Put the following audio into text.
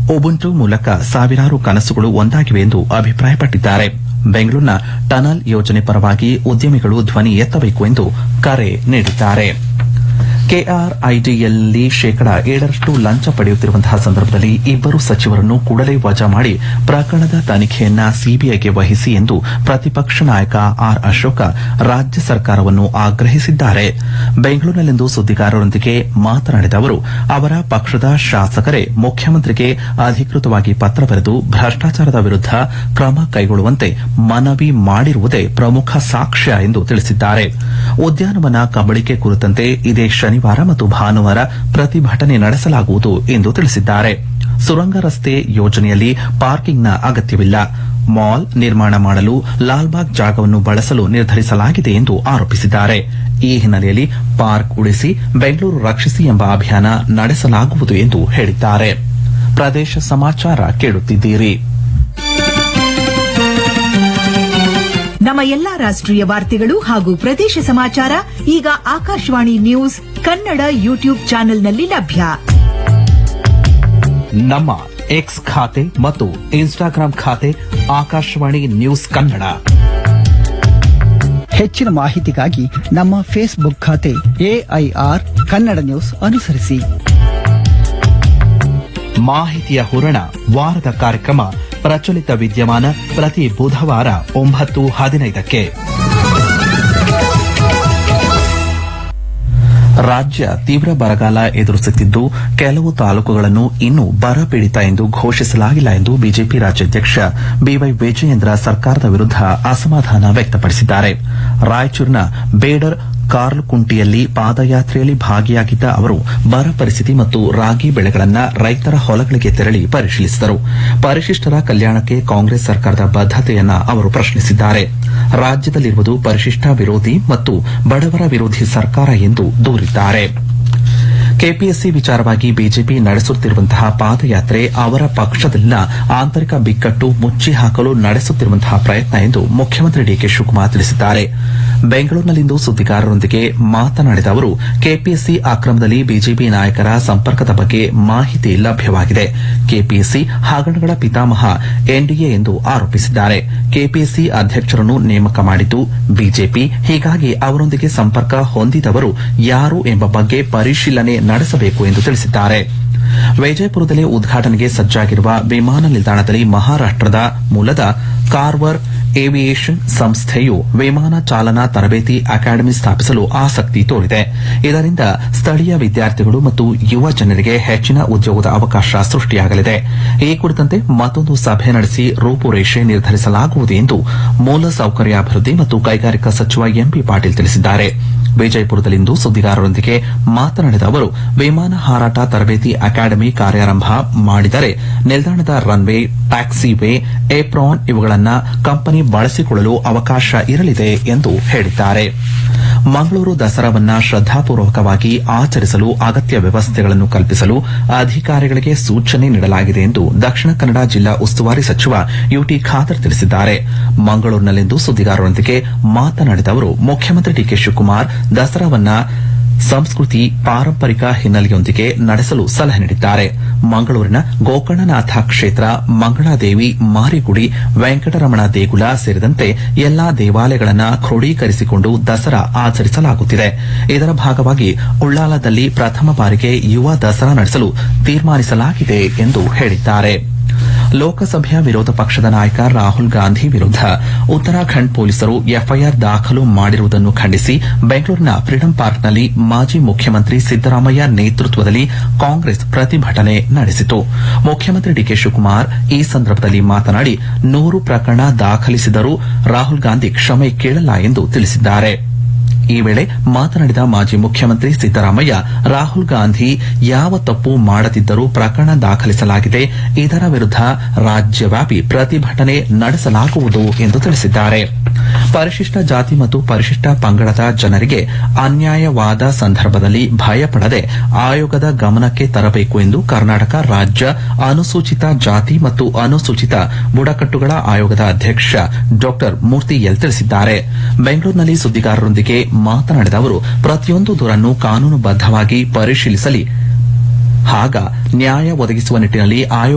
Ubuntu ಮೂಲಕ ಸಾವಿರಾರು ಕನಸುಗಳು ಒಂದಾಗಿವೆ ಎಂದು ಅಭಿಪ್ರಾಯಪಟ್ಟಿದ್ದಾರೆ ಬೆಂಗಳೂರಿನ ಟನಲ್ ಯೋಜನೆ ಪರವಾಗಿ ಉದ್ಯಮಿಗಳು ಧ್ವನಿ ಎತ್ತಬೇಕು ಎಂದು ಕರೆ ನೀಡಿದ್ದಾರೆ ಕೆಆರ್ಐಡಿಯಲ್ಲಿ ಶೇಕಡಾ ಏಳರಷ್ಟು ಲಂಚ ಪಡೆಯುತ್ತಿರುವಂತಹ ಸಂದರ್ಭದಲ್ಲಿ ಇಬ್ಬರು ಸಚಿವರನ್ನು ಕೂಡಲೇ ವಜಾ ಮಾಡಿ ಪ್ರಕರಣದ ತನಿಖೆಯನ್ನ ಸಿಬಿಐಗೆ ವಹಿಸಿ ಎಂದು ಪ್ರತಿಪಕ್ಷ ನಾಯಕ ಆರ್ ಅಶೋಕ ರಾಜ್ಯ ಸರ್ಕಾರವನ್ನು ಆಗ್ರಹಿಸಿದ್ದಾರೆ ಬೆಂಗಳೂರಿನಲ್ಲಿಂದು ಸುದ್ದಿಗಾರರೊಂದಿಗೆ ಮಾತನಾಡಿದ ಅವರು ಅವರ ಪಕ್ಷದ ಶಾಸಕರೇ ಮುಖ್ಯಮಂತ್ರಿಗೆ ಅಧಿಕೃತವಾಗಿ ಪತ್ರ ಬರೆದು ಭ್ರಷ್ಟಾಚಾರದ ವಿರುದ್ಧ ಕ್ರಮ ಕೈಗೊಳ್ಳುವಂತೆ ಮನವಿ ಮಾಡಿರುವುದೇ ಪ್ರಮುಖ ಸಾಕ್ಷ್ಯ ಎಂದು ತಿಳಿಸಿದ್ದಾರೆ ಉದ್ಯಾನವನ ಕಬಳಿಕೆ ಕುರಿತಂತೆ ಇದೇ ಶನಿವಾರ ಮತ್ತು ಭಾನುವಾರ ಪ್ರತಿಭಟನೆ ನಡೆಸಲಾಗುವುದು ಎಂದು ತಿಳಿಸಿದ್ದಾರೆ ಸುರಂಗ ರಸ್ತೆ ಯೋಜನೆಯಲ್ಲಿ ಪಾರ್ಕಿಂಗ್ನ ಅಗತ್ಯವಿಲ್ಲ ಮಾಲ್ ನಿರ್ಮಾಣ ಮಾಡಲು ಲಾಲ್ಬಾಗ್ ಜಾಗವನ್ನು ಬಳಸಲು ನಿರ್ಧರಿಸಲಾಗಿದೆ ಎಂದು ಆರೋಪಿಸಿದ್ದಾರೆ ಈ ಹಿನ್ನೆಲೆಯಲ್ಲಿ ಪಾರ್ಕ್ ಉಳಿಸಿ ಬೆಂಗಳೂರು ರಕ್ಷಿಸಿ ಎಂಬ ಅಭಿಯಾನ ನಡೆಸಲಾಗುವುದು ಎಂದು ಹೇಳಿದ್ದಾರೆ ಪ್ರದೇಶ ಸಮಾಚಾರ ಕೇಳುತ್ತಿದ್ದೀರಿ ನಮ್ಮ ಎಲ್ಲಾ ರಾಷ್ಟ್ರೀಯ ವಾರ್ತೆಗಳು ಹಾಗೂ ಪ್ರದೇಶ ಸಮಾಚಾರ ಈಗ ಆಕಾಶವಾಣಿ ನ್ಯೂಸ್ ಕನ್ನಡ ಯೂಟ್ಯೂಬ್ ಚಾನೆಲ್ನಲ್ಲಿ ಲಭ್ಯ ನಮ್ಮ ಎಕ್ಸ್ ಖಾತೆ ಮತ್ತು ಇನ್ಸ್ಟಾಗ್ರಾಂ ಖಾತೆ ಆಕಾಶವಾಣಿ ನ್ಯೂಸ್ ಕನ್ನಡ ಹೆಚ್ಚಿನ ಮಾಹಿತಿಗಾಗಿ ನಮ್ಮ ಫೇಸ್ಬುಕ್ ಖಾತೆ ಎಐಆರ್ ಕನ್ನಡ ನ್ಯೂಸ್ ಅನುಸರಿಸಿ ಮಾಹಿತಿಯ ಹೂರಣ ವಾರದ ಕಾರ್ಯಕ್ರಮ ಪ್ರಚಲಿತ ವಿದ್ಯಮಾನ ಪ್ರತಿ ಬುಧವಾರ ಒಂಬತ್ತು ಹದಿನೈದಕ್ಕೆ ರಾಜ್ಯ ತೀವ್ರ ಬರಗಾಲ ಎದುರಿಸುತ್ತಿದ್ದು ಕೆಲವು ತಾಲೂಕುಗಳನ್ನು ಇನ್ನೂ ಬರಪೀಡಿತ ಎಂದು ಘೋಷಿಸಲಾಗಿಲ್ಲ ಎಂದು ಬಿಜೆಪಿ ರಾಜ್ಯಾಧ್ಯಕ್ಷ ಬಿವೈ ವಿಜಯೇಂದ್ರ ಸರ್ಕಾರದ ವಿರುದ್ಧ ಅಸಮಾಧಾನ ವ್ಯಕ್ತಪಡಿಸಿದ್ದಾರೆ ರಾಯಚೂರಿನ ಬೇಡರ್ ಕಾರ್ಲ್ಕುಂಟಿಯಲ್ಲಿ ಪಾದಯಾತ್ರೆಯಲ್ಲಿ ಭಾಗಿಯಾಗಿದ್ದ ಅವರು ಬರ ಪರಿಸ್ಥಿತಿ ಮತ್ತು ರಾಗಿ ಬೆಳೆಗಳನ್ನ ರೈತರ ಹೊಲಗಳಿಗೆ ತೆರಳಿ ಪರಿಶೀಲಿಸಿದರು ಪರಿಶಿಷ್ಟರ ಕಲ್ಯಾಣಕ್ಕೆ ಕಾಂಗ್ರೆಸ್ ಸರ್ಕಾರದ ಬದ್ದತೆಯನ್ನ ಅವರು ಪ್ರಶ್ನಿಸಿದ್ದಾರೆ ರಾಜ್ಯದಲ್ಲಿರುವುದು ಪರಿಶಿಷ್ಟ ವಿರೋಧಿ ಮತ್ತು ಬಡವರ ವಿರೋಧಿ ಸರ್ಕಾರ ಎಂದು ದೂರಿದ್ದಾರೆ ಕೆಪಿಎಸ್ಸಿ ವಿಚಾರವಾಗಿ ಬಿಜೆಪಿ ನಡೆಸುತ್ತಿರುವಂತಹ ಪಾದಯಾತ್ರೆ ಅವರ ಪಕ್ಷದಲ್ಲಿನ ಆಂತರಿಕ ಬಿಕ್ಕಟ್ಟು ಮುಚ್ಚಿ ಹಾಕಲು ನಡೆಸುತ್ತಿರುವಂತಹ ಪ್ರಯತ್ನ ಎಂದು ಮುಖ್ಯಮಂತ್ರಿ ಡಿಕೆ ಶಿವಕುಮಾರ್ ತಿಳಿಸಿದ್ದಾರೆ ಬೆಂಗಳೂರಿನಲ್ಲಿಂದು ಸುದ್ದಿಗಾರರೊಂದಿಗೆ ಮಾತನಾಡಿದ ಅವರು ಕೆಪಿಎಸ್ಸಿ ಅಕ್ರಮದಲ್ಲಿ ಬಿಜೆಪಿ ನಾಯಕರ ಸಂಪರ್ಕದ ಬಗ್ಗೆ ಮಾಹಿತಿ ಲಭ್ಯವಾಗಿದೆ ಕೆಪಿಎಸ್ಸಿ ಹಗರಣಗಳ ಪಿತಾಮಹ ಎನ್ಡಿಎ ಎಂದು ಆರೋಪಿಸಿದ್ದಾರೆ ಕೆಪಿಎಸ್ಸಿ ಅಧ್ಯಕ್ಷರನ್ನು ನೇಮಕ ಮಾಡಿದ್ದು ಬಿಜೆಪಿ ಹೀಗಾಗಿ ಅವರೊಂದಿಗೆ ಸಂಪರ್ಕ ಹೊಂದಿದವರು ಯಾರು ಎಂಬ ಬಗ್ಗೆ ಪರಿಶೀಲನೆ ನಡೆಸಬೇಕು ಎಂದು ತಿಳಿಸಿದ್ದಾರೆ ವಿಜಯಪುರದಲ್ಲಿ ಉದ್ಘಾಟನೆಗೆ ಸಜ್ಜಾಗಿರುವ ವಿಮಾನ ನಿಲ್ದಾಣದಲ್ಲಿ ಮಹಾರಾಷ್ಟದ ಮೂಲದ ಕಾರ್ವರ್ ಏವಿಯೇಷನ್ ಸಂಸ್ಥೆಯು ವಿಮಾನ ಚಾಲನಾ ತರಬೇತಿ ಅಕಾಡೆಮಿ ಸ್ಥಾಪಿಸಲು ಆಸಕ್ತಿ ತೋರಿದೆ ಇದರಿಂದ ಸ್ಥಳೀಯ ವಿದ್ಯಾರ್ಥಿಗಳು ಮತ್ತು ಯುವ ಜನರಿಗೆ ಹೆಚ್ಚಿನ ಉದ್ಯೋಗದ ಅವಕಾಶ ಸೃಷ್ಟಿಯಾಗಲಿದೆ ಈ ಕುರಿತಂತೆ ಮತ್ತೊಂದು ಸಭೆ ನಡೆಸಿ ರೂಪುರೇಷೆ ನಿರ್ಧರಿಸಲಾಗುವುದು ಎಂದು ಮೂಲಸೌಕರ್ಯಾಭಿವೃದ್ಧಿ ಮತ್ತು ಕೈಗಾರಿಕಾ ಸಚಿವ ಎಂಬಿ ಪಾಟೀಲ್ ತಿಳಿಸಿದ್ದಾರೆ ವಿಜಯಪುರದಲ್ಲಿಂದು ಸುದ್ದಿಗಾರರೊಂದಿಗೆ ಮಾತನಾಡಿದ ಅವರು ವಿಮಾನ ಹಾರಾಟ ತರಬೇತಿ ಅಕಾಡೆಮಿ ಕಾರ್ಯಾರಂಭ ಮಾಡಿದರೆ ನಿಲ್ದಾಣದ ರನ್ವೇ ಟ್ಯಾಕ್ಸಿ ವೇ ಏಪ್ರಾನ್ ಇವುಗಳನ್ನು ಕಂಪನಿ ಬಳಸಿಕೊಳ್ಳಲು ಅವಕಾಶ ಇರಲಿದೆ ಎಂದು ಹೇಳಿದ್ದಾರೆ ಮಂಗಳೂರು ದಸರಾವನ್ನ ಶ್ರದ್ದಾಪೂರ್ವಕವಾಗಿ ಆಚರಿಸಲು ಅಗತ್ಯ ವ್ಯವಸ್ಥೆಗಳನ್ನು ಕಲ್ಪಿಸಲು ಅಧಿಕಾರಿಗಳಿಗೆ ಸೂಚನೆ ನೀಡಲಾಗಿದೆ ಎಂದು ದಕ್ಷಿಣ ಕನ್ನಡ ಜಿಲ್ಲಾ ಉಸ್ತುವಾರಿ ಸಚಿವ ಯುಟಿ ಖಾದರ್ ತಿಳಿಸಿದ್ದಾರೆ ಮಂಗಳೂರಿನಲ್ಲಿಂದು ಸುದ್ದಿಗಾರರೊಂದಿಗೆ ಮಾತನಾಡಿದ ಅವರು ಮುಖ್ಯಮಂತ್ರಿ ಡಿಕೆ ಶಿವಕುಮಾರ್ ದಸರಾವನ್ನ ಸಂಸ್ಕೃತಿ ಪಾರಂಪರಿಕ ಹಿನ್ನೆಲೆಯೊಂದಿಗೆ ನಡೆಸಲು ಸಲಹೆ ನೀಡಿದ್ದಾರೆ ಮಂಗಳೂರಿನ ಗೋಕರ್ಣನಾಥ ಕ್ಷೇತ್ರ ಮಂಗಳಾದೇವಿ ಮಾರಿಗುಡಿ ವೆಂಕಟರಮಣ ದೇಗುಲ ಸೇರಿದಂತೆ ಎಲ್ಲಾ ದೇವಾಲಯಗಳನ್ನು ಕ್ರೋಢೀಕರಿಸಿಕೊಂಡು ದಸರಾ ಆಚರಿಸಲಾಗುತ್ತಿದೆ ಇದರ ಭಾಗವಾಗಿ ಉಳ್ಳಾಲದಲ್ಲಿ ಪ್ರಥಮ ಬಾರಿಗೆ ಯುವ ದಸರಾ ನಡೆಸಲು ತೀರ್ಮಾನಿಸಲಾಗಿದೆ ಎಂದು ಹೇಳಿದ್ದಾರೆ ಲೋಕಸಭೆಯ ವಿರೋಧ ಪಕ್ಷದ ನಾಯಕ ರಾಹುಲ್ ಗಾಂಧಿ ವಿರುದ್ಧ ಉತ್ತರಾಖಂಡ್ ಪೊಲೀಸರು ಎಫ್ಐಆರ್ ದಾಖಲು ಮಾಡಿರುವುದನ್ನು ಖಂಡಿಸಿ ಬೆಂಗಳೂರಿನ ಫ್ರೀಡಂ ಪಾರ್ಕ್ನಲ್ಲಿ ಮಾಜಿ ಮುಖ್ಯಮಂತ್ರಿ ಸಿದ್ದರಾಮಯ್ಯ ನೇತೃತ್ವದಲ್ಲಿ ಕಾಂಗ್ರೆಸ್ ಪ್ರತಿಭಟನೆ ನಡೆಸಿತು ಮುಖ್ಯಮಂತ್ರಿ ಡಿಕೆ ಶಿವಕುಮಾರ್ ಈ ಸಂದರ್ಭದಲ್ಲಿ ಮಾತನಾಡಿ ನೂರು ಪ್ರಕರಣ ದಾಖಲಿಸಿದರೂ ರಾಹುಲ್ ಗಾಂಧಿ ಕ್ಷಮೆ ಕೇಳಲ್ಲ ಎಂದು ತಿಳಿಸಿದ್ದಾರೆ ಈ ವೇಳೆ ಮಾತನಾಡಿದ ಮಾಜಿ ಮುಖ್ಯಮಂತ್ರಿ ಸಿದ್ದರಾಮಯ್ಯ ರಾಹುಲ್ ಗಾಂಧಿ ಯಾವ ತಪ್ಪು ಮಾಡದಿದ್ದರೂ ಪ್ರಕರಣ ದಾಖಲಿಸಲಾಗಿದೆ ಇದರ ವಿರುದ್ಧ ರಾಜ್ಯವ್ಯಾಪಿ ಪ್ರತಿಭಟನೆ ನಡೆಸಲಾಗುವುದು ಎಂದು ತಿಳಿಸಿದ್ದಾರೆ ಪರಿಶಿಷ್ಟ ಜಾತಿ ಮತ್ತು ಪರಿಶಿಷ್ಟ ಪಂಗಡದ ಜನರಿಗೆ ಅನ್ಯಾಯವಾದ ಸಂದರ್ಭದಲ್ಲಿ ಭಯಪಡದೆ ಆಯೋಗದ ಗಮನಕ್ಕೆ ತರಬೇಕು ಎಂದು ಕರ್ನಾಟಕ ರಾಜ್ಯ ಅನುಸೂಚಿತ ಜಾತಿ ಮತ್ತು ಅನುಸೂಚಿತ ಬುಡಕಟ್ಟುಗಳ ಆಯೋಗದ ಅಧ್ಯಕ್ಷ ಡಾ ಮೂರ್ತಿ ಎಲ್ ತಿಳಿಸಿದ್ದಾರೆ ಬೆಂಗಳೂರಿನಲ್ಲಿ ಸುದ್ದಿಗಾರರೊಂದಿಗೆ ಮಾತನಾಡಿದ ಅವರು ಪ್ರತಿಯೊಂದು ದೂರನ್ನು ಕಾನೂನುಬದ್ದವಾಗಿ ಪರಿಶೀಲಿಸಲಿ ಆಗ ನ್ಯಾಯ ಒದಗಿಸುವ ನಿಟ್ಟಿನಲ್ಲಿ ಆಯೋಗ